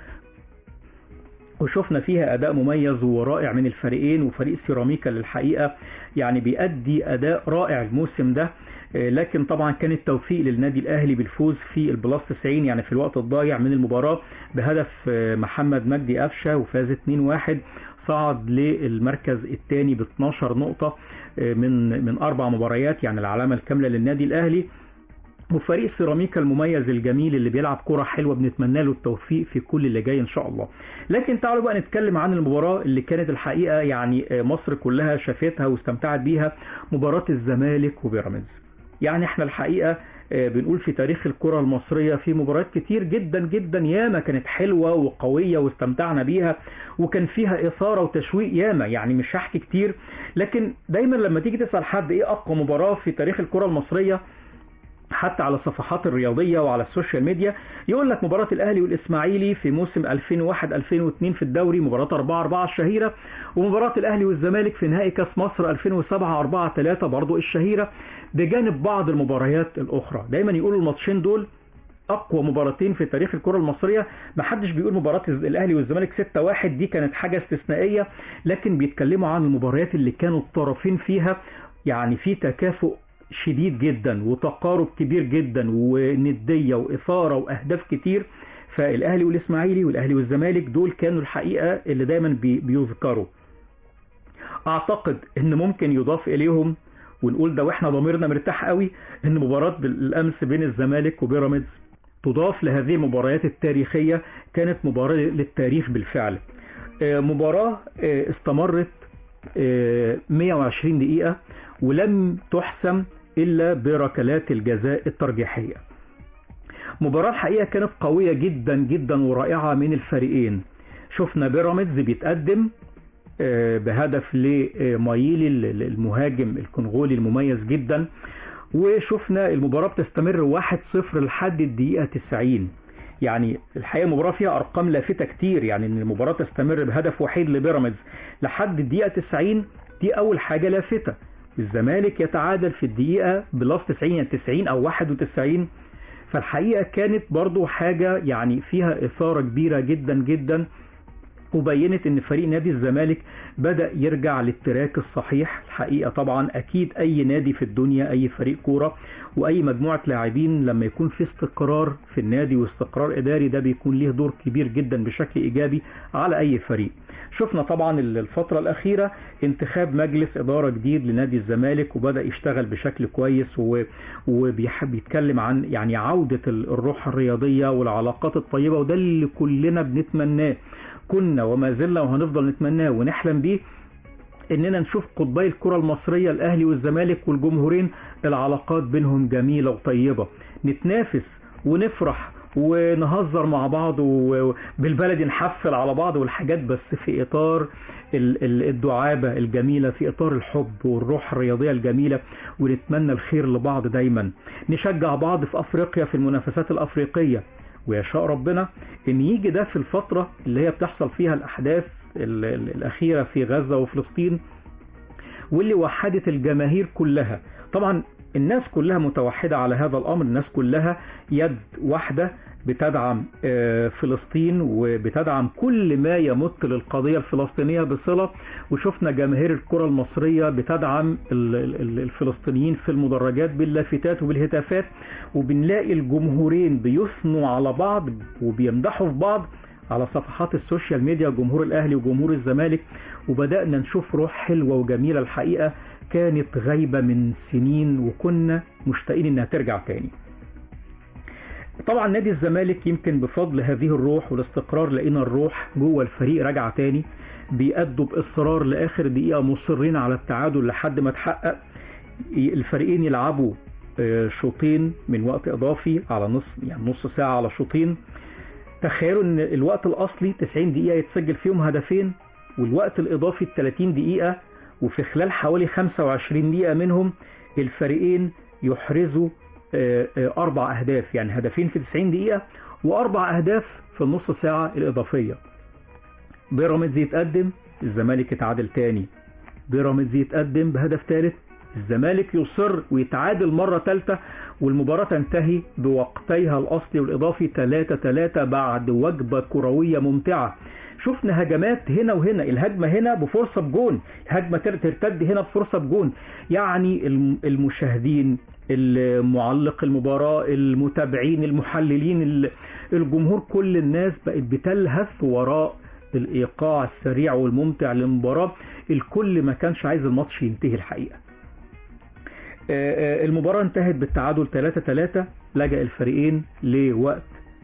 وشفنا فيها أداء مميز ورائع من الفريقين وفريق سيراميكا للحقيقة يعني بيأدي أداء رائع الموسم ده آه، لكن طبعا كان التوفيق للنادي الأهلي بالفوز في البلاس 90 يعني في الوقت الضايع من المباراة بهدف آه، محمد مجدي قفشة وفاز 2-1 صعد للمركز الثاني ب 12 نقطة آه، من من أربع مباريات يعني العلامة الكاملة للنادي الأهلي وفريق سيراميكا المميز الجميل اللي بيلعب كرة حلوة بنتمنى له التوفيق في كل اللي جاي ان شاء الله لكن تعالوا بقى نتكلم عن المباراة اللي كانت الحقيقة يعني مصر كلها شافتها واستمتعت بيها مباراة الزمالك وبيراميدز يعني احنا الحقيقة آه، بنقول في تاريخ الكرة المصرية في مباريات كتير جدا جدا ياما كانت حلوة وقوية واستمتعنا بيها وكان فيها إثارة وتشويق ياما يعني مش هحكي كتير لكن دايما لما تيجي تسأل حد ايه أقوى مباراة في تاريخ الكرة المصرية حتى على الصفحات الرياضية وعلى السوشيال ميديا يقول لك مباراة الأهلي والإسماعيلي في موسم 2001-2002 في الدوري مباراة 4-4 الشهيرة ومباراة الأهلي والزمالك في نهائي كأس مصر 2007 4-3 برضو الشهيرة بجانب بعض المباريات الأخرى دايما يقولوا الماتشين دول اقوى مباراتين في تاريخ الكره المصريه ما حدش بيقول مباراه الاهلي والزمالك 6-1 دي كانت حاجه استثنائيه لكن بيتكلموا عن المباريات اللي كانوا الطرفين فيها يعني في تكافؤ شديد جدا وتقارب كبير جدا ونديه واثاره واهداف كتير فالاهلي والاسماعيلي والاهلي والزمالك دول كانوا الحقيقه اللي دايما بي- بيذكروا اعتقد ان ممكن يضاف اليهم ونقول ده واحنا ضميرنا مرتاح قوي ان مباراه الامس بين الزمالك وبيراميدز تضاف لهذه المباريات التاريخيه كانت مباراه للتاريخ بالفعل آه، مباراه آه، استمرت آه، 120 دقيقه ولم تحسم الا بركلات الجزاء الترجيحيه مباراة الحقيقة كانت قوية جدا جدا ورائعة من الفريقين شفنا بيراميدز بيتقدم آه، بهدف لمايلي المهاجم الكونغولي المميز جدا وشفنا المباراة بتستمر 1-0 لحد الدقيقة 90 يعني الحقيقة المباراة فيها أرقام لافتة كتير يعني إن المباراة تستمر بهدف وحيد لبيراميدز لحد الدقيقة 90 دي أول حاجة لافتة الزمالك يتعادل في الدقيقة بلس 90 يعني 90 أو 91 فالحقيقة كانت برضو حاجة يعني فيها إثارة كبيرة جدا جدا وبينت ان فريق نادي الزمالك بدأ يرجع للتراك الصحيح الحقيقة طبعا اكيد اي نادي في الدنيا اي فريق كورة واي مجموعة لاعبين لما يكون في استقرار في النادي واستقرار اداري ده بيكون ليه دور كبير جدا بشكل ايجابي على اي فريق شفنا طبعا الفترة الاخيرة انتخاب مجلس ادارة جديد لنادي الزمالك وبدأ يشتغل بشكل كويس وبيحب يتكلم عن يعني عودة الروح الرياضية والعلاقات الطيبة وده اللي كلنا بنتمناه كنا وما زلنا وهنفضل نتمناه ونحلم بيه اننا نشوف قطبي الكرة المصرية الاهلي والزمالك والجمهورين العلاقات بينهم جميلة وطيبة نتنافس ونفرح ونهزر مع بعض وبالبلد نحفل على بعض والحاجات بس في اطار الدعابة الجميلة في اطار الحب والروح الرياضية الجميلة ونتمنى الخير لبعض دايما نشجع بعض في افريقيا في المنافسات الافريقية ويشاء ربنا ان يجي ده في الفترة اللي هي بتحصل فيها الاحداث الاخيرة في غزة وفلسطين واللي وحدت الجماهير كلها طبعا الناس كلها متوحدة على هذا الامر الناس كلها يد واحدة بتدعم فلسطين وبتدعم كل ما يمت للقضية الفلسطينية بصلة وشفنا جماهير الكرة المصرية بتدعم الفلسطينيين في المدرجات باللافتات وبالهتافات وبنلاقي الجمهورين بيثنوا على بعض وبيمدحوا في بعض على صفحات السوشيال ميديا جمهور الاهلي وجمهور الزمالك وبدأنا نشوف روح حلوة وجميلة الحقيقة كانت غايبة من سنين وكنا مشتاقين انها ترجع تاني طبعا نادي الزمالك يمكن بفضل هذه الروح والاستقرار لقينا الروح جوه الفريق راجعه تاني بيأدوا بإصرار لآخر دقيقة مصرين على التعادل لحد ما تحقق الفريقين يلعبوا شوطين من وقت إضافي على نص يعني نص ساعة على شوطين تخيلوا ان الوقت الأصلي 90 دقيقة يتسجل فيهم هدفين والوقت الإضافي 30 دقيقة وفي خلال حوالي 25 دقيقة منهم الفريقين يحرزوا أربع أهداف يعني هدفين في 90 دقيقة وأربع أهداف في النص ساعة الإضافية بيراميدز يتقدم الزمالك يتعادل تاني بيراميدز يتقدم بهدف ثالث الزمالك يصر ويتعادل مرة ثالثة والمباراة تنتهي بوقتيها الأصلي والإضافي 3-3 بعد وجبة كروية ممتعة شفنا هجمات هنا وهنا الهجمة هنا بفرصة بجون الهجمة ترتد هنا بفرصة بجون يعني المشاهدين المعلق المباراة المتابعين المحللين الجمهور كل الناس بقت بتلهث وراء الإيقاع السريع والممتع للمباراة الكل ما كانش عايز الماتش ينتهي الحقيقة المباراة انتهت بالتعادل 3-3 لجأ الفريقين لوقت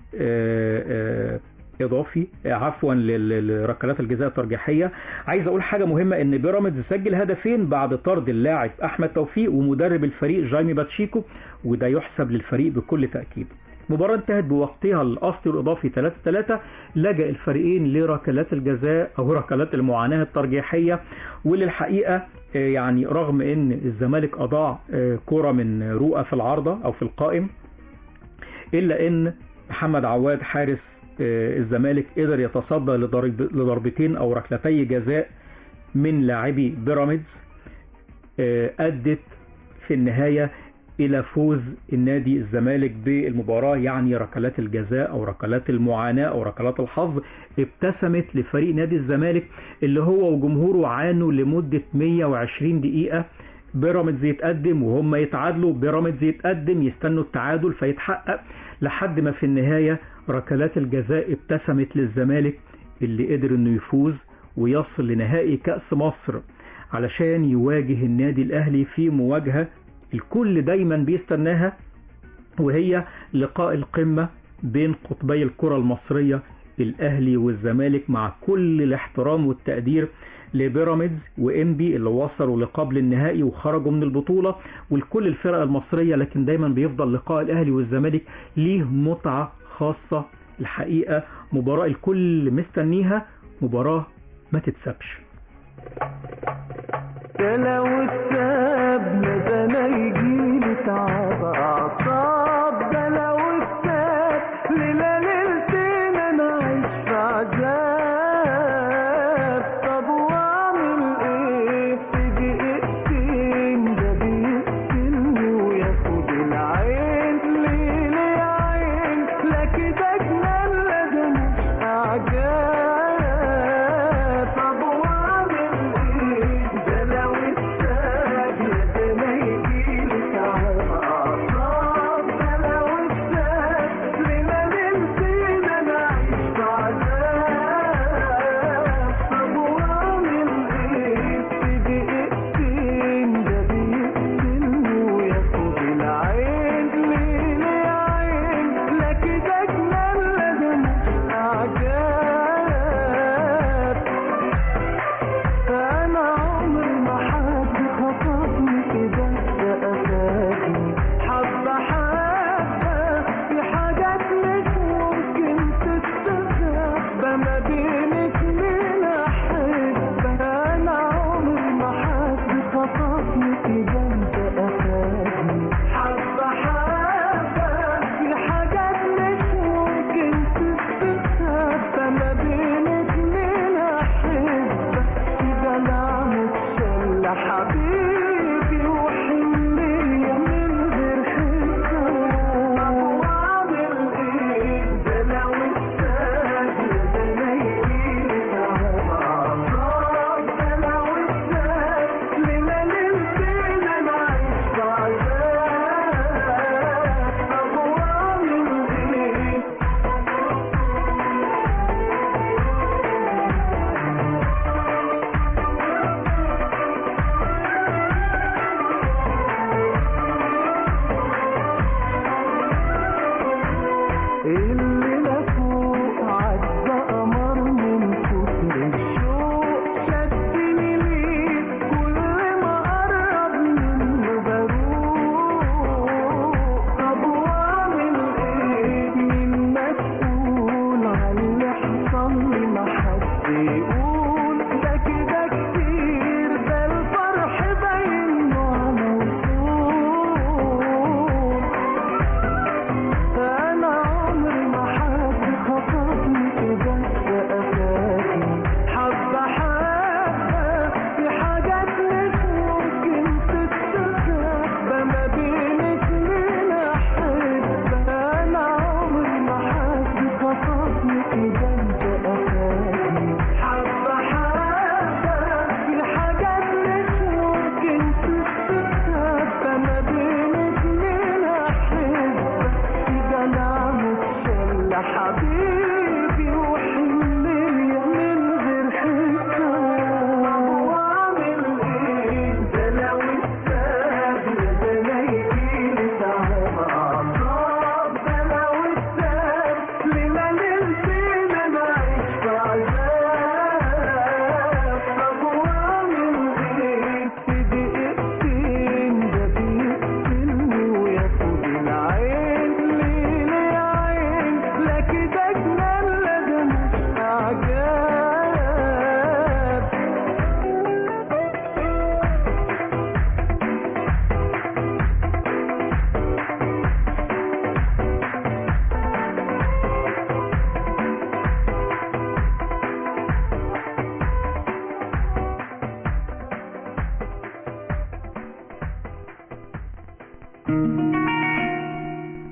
اضافي عفوا لركلات الجزاء الترجيحيه عايز اقول حاجه مهمه ان بيراميدز سجل هدفين بعد طرد اللاعب احمد توفيق ومدرب الفريق جايمي باتشيكو وده يحسب للفريق بكل تاكيد المباراة انتهت بوقتها الأصلي الإضافي 3-3 لجأ الفريقين لركلات الجزاء أو ركلات المعاناة الترجيحية واللي الحقيقة يعني رغم أن الزمالك أضاع كرة من رؤى في العارضة أو في القائم إلا أن محمد عواد حارس الزمالك قدر يتصدى لضربتين او ركلتي جزاء من لاعبي بيراميدز ادت في النهايه الى فوز النادي الزمالك بالمباراه يعني ركلات الجزاء او ركلات المعاناه او ركلات الحظ ابتسمت لفريق نادي الزمالك اللي هو وجمهوره عانوا لمده 120 دقيقه بيراميدز يتقدم وهم يتعادلوا بيراميدز يتقدم يستنوا التعادل فيتحقق لحد ما في النهايه ركلات الجزاء ابتسمت للزمالك اللي قدر انه يفوز ويصل لنهائي كأس مصر علشان يواجه النادي الاهلي في مواجهة الكل دايما بيستناها وهي لقاء القمة بين قطبي الكرة المصرية الاهلي والزمالك مع كل الاحترام والتقدير لبيراميدز وانبي اللي وصلوا لقبل النهائي وخرجوا من البطولة ولكل الفرق المصرية لكن دايما بيفضل لقاء الاهلي والزمالك ليه متعة خاصة الحقيقة مباراة الكل مستنيها مباراة ما تتسابش ده لو اتسابنا ده انا يجيلي تعب اعصاب ده لو اتساب ليلة ليلتين انا عايش في عذاب طب واعمل ايه في دقيقتين ده بيقتلني وياخد العين ليه ليه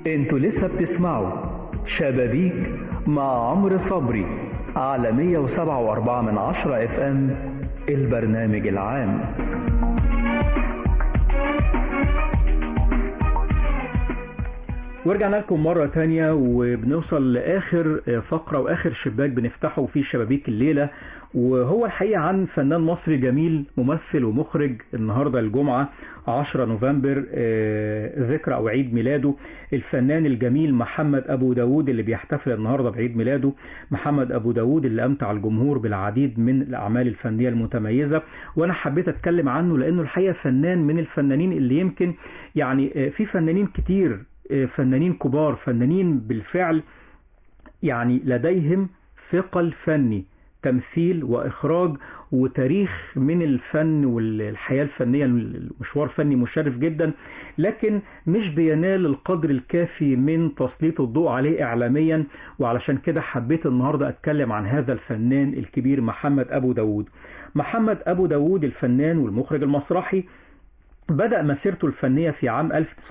انتوا لسه بتسمعوا شبابيك مع عمرو صبري على 107.4 من عشرة اف ام البرنامج العام ورجعنا لكم مرة تانية وبنوصل لآخر فقرة وآخر شباك بنفتحه في شبابيك الليلة وهو الحقيقة عن فنان مصري جميل ممثل ومخرج النهاردة الجمعة 10 نوفمبر آه، ذكرى أو عيد ميلاده الفنان الجميل محمد أبو داود اللي بيحتفل النهاردة بعيد ميلاده محمد أبو داود اللي أمتع الجمهور بالعديد من الأعمال الفنية المتميزة وأنا حبيت أتكلم عنه لأنه الحقيقة فنان من الفنانين اللي يمكن يعني آه، في فنانين كتير آه، فنانين كبار فنانين بالفعل يعني لديهم ثقل فني تمثيل واخراج وتاريخ من الفن والحياه الفنيه المشوار فني مشرف جدا لكن مش بينال القدر الكافي من تسليط الضوء عليه اعلاميا وعلشان كده حبيت النهارده اتكلم عن هذا الفنان الكبير محمد ابو داود محمد ابو داود الفنان والمخرج المسرحي بدأ مسيرته الفنية في عام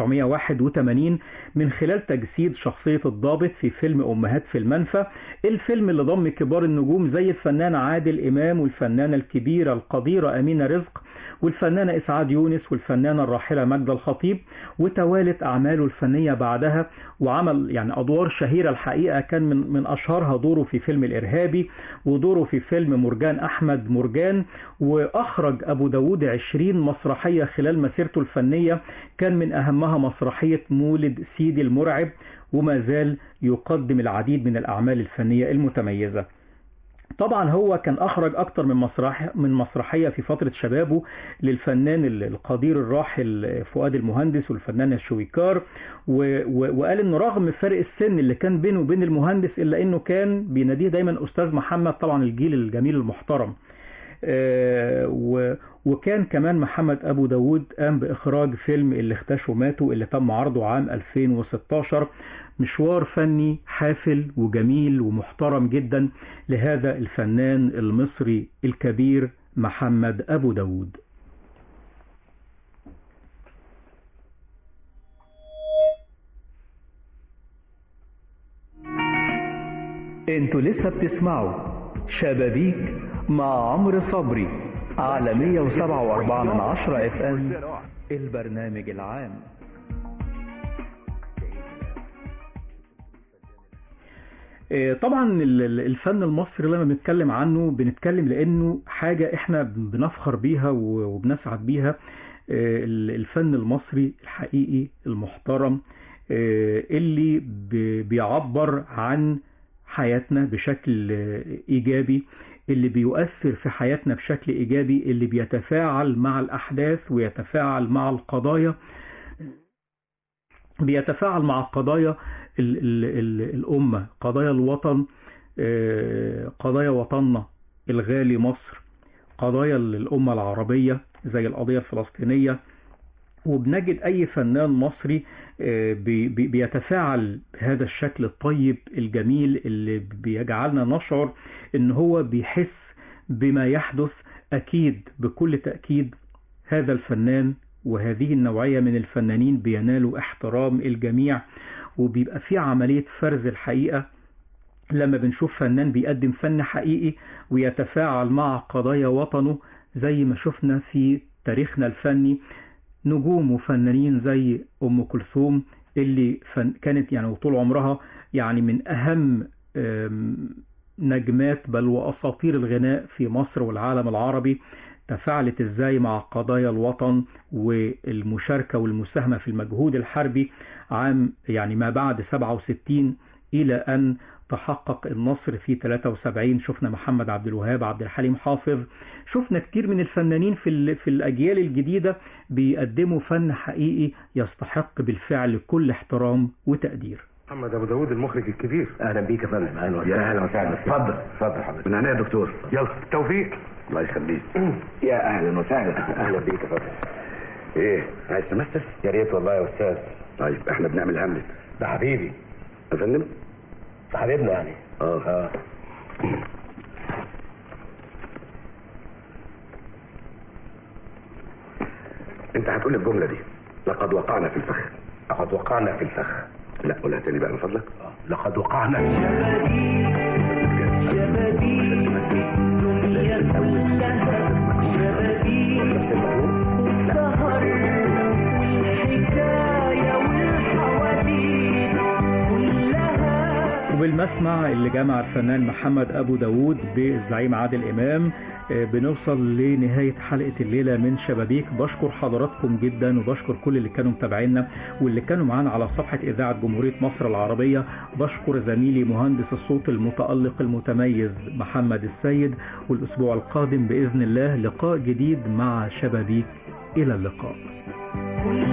1981 من خلال تجسيد شخصية الضابط في فيلم أمهات في المنفى الفيلم اللي ضم كبار النجوم زي الفنان عادل إمام والفنانة الكبيرة القديرة أمينة رزق والفنانة إسعاد يونس والفنانة الراحلة ماجدة الخطيب وتوالت أعماله الفنية بعدها وعمل يعني أدوار شهيرة الحقيقة كان من, من أشهرها دوره في فيلم الإرهابي ودوره في فيلم مرجان أحمد مرجان وأخرج أبو داود عشرين مسرحية خلال مسيرته الفنية كان من أهمها مسرحية مولد سيدي المرعب وما زال يقدم العديد من الأعمال الفنية المتميزة طبعا هو كان اخرج اكتر من مسرح من مسرحيه في فتره شبابه للفنان القدير الراحل فؤاد المهندس والفنانه شويكار و... و... وقال انه رغم فرق السن اللي كان بينه وبين المهندس الا انه كان بيناديه دايما استاذ محمد طبعا الجيل الجميل المحترم آه، و... وكان كمان محمد ابو داود قام باخراج فيلم اللي اختشوا ماتوا اللي تم عرضه عام 2016 مشوار فني حافل وجميل ومحترم جدا لهذا الفنان المصري الكبير محمد ابو داود انتوا لسه بتسمعوا شبابيك مع عمرو صبري على 107.4 من عشرة اف ام البرنامج العام آه، طبعا ال- ال- الفن المصري لما بنتكلم عنه بنتكلم لانه حاجة احنا بنفخر بيها و- وبنسعد بيها آه، ال- الفن المصري الحقيقي المحترم آه، اللي ب- بيعبر عن حياتنا بشكل آه، ايجابي اللي بيؤثر في حياتنا بشكل ايجابي اللي بيتفاعل مع الاحداث ويتفاعل مع القضايا بيتفاعل مع قضايا ال ال ال الأمة قضايا الوطن آه، قضايا وطننا الغالي مصر قضايا الأمة العربية زي القضية الفلسطينية وبنجد أي فنان مصري آه، بي- بي- بيتفاعل بهذا الشكل الطيب الجميل اللي بيجعلنا نشعر إن هو بيحس بما يحدث أكيد بكل تأكيد هذا الفنان وهذه النوعية من الفنانين بينالوا احترام الجميع وبيبقى في عملية فرز الحقيقة لما بنشوف فنان بيقدم فن حقيقي ويتفاعل مع قضايا وطنه زي ما شفنا في تاريخنا الفني نجوم وفنانين زي أم كلثوم اللي فن كانت يعني طول عمرها يعني من أهم آم، نجمات بل وأساطير الغناء في مصر والعالم العربي تفاعلت ازاي مع قضايا الوطن والمشاركة والمساهمة في المجهود الحربي عام يعني ما بعد 67 إلى أن تحقق النصر في 73 شفنا محمد عبد الوهاب عبد الحليم حافظ شفنا كتير من الفنانين في ال- في الأجيال الجديدة بيقدموا فن حقيقي يستحق بالفعل كل احترام وتقدير محمد ابو داوود المخرج الكبير اهلا بيك يا فندم اهلا وسهلا يا اهلا وسهلا اتفضل اتفضل حضرتك من عينيا يا دكتور يلا توفيق الله يخليك يا اهلا وسهلا اهلا بيك يا فندم ايه عايز تمثل يا ريت والله يا استاذ طيب احنا بنعمل هاملت ده حبيبي يا فندم ده حبيبنا يعني اه اه انت هتقول الجمله دي لقد وقعنا في الفخ لقد وقعنا في الفخ لا قولها تاني بقى من فضلك لقد وقعنا وبالمسمع اللي جمع الفنان محمد أبو داود بالزعيم عادل إمام آه، بنوصل لنهاية حلقة الليلة من شبابيك بشكر حضراتكم جدا وبشكر كل اللي كانوا متابعينا واللي كانوا معانا على صفحة إذاعة جمهورية مصر العربية بشكر زميلي مهندس الصوت المتألق المتميز محمد السيد والأسبوع القادم بإذن الله لقاء جديد مع شبابيك إلى اللقاء كل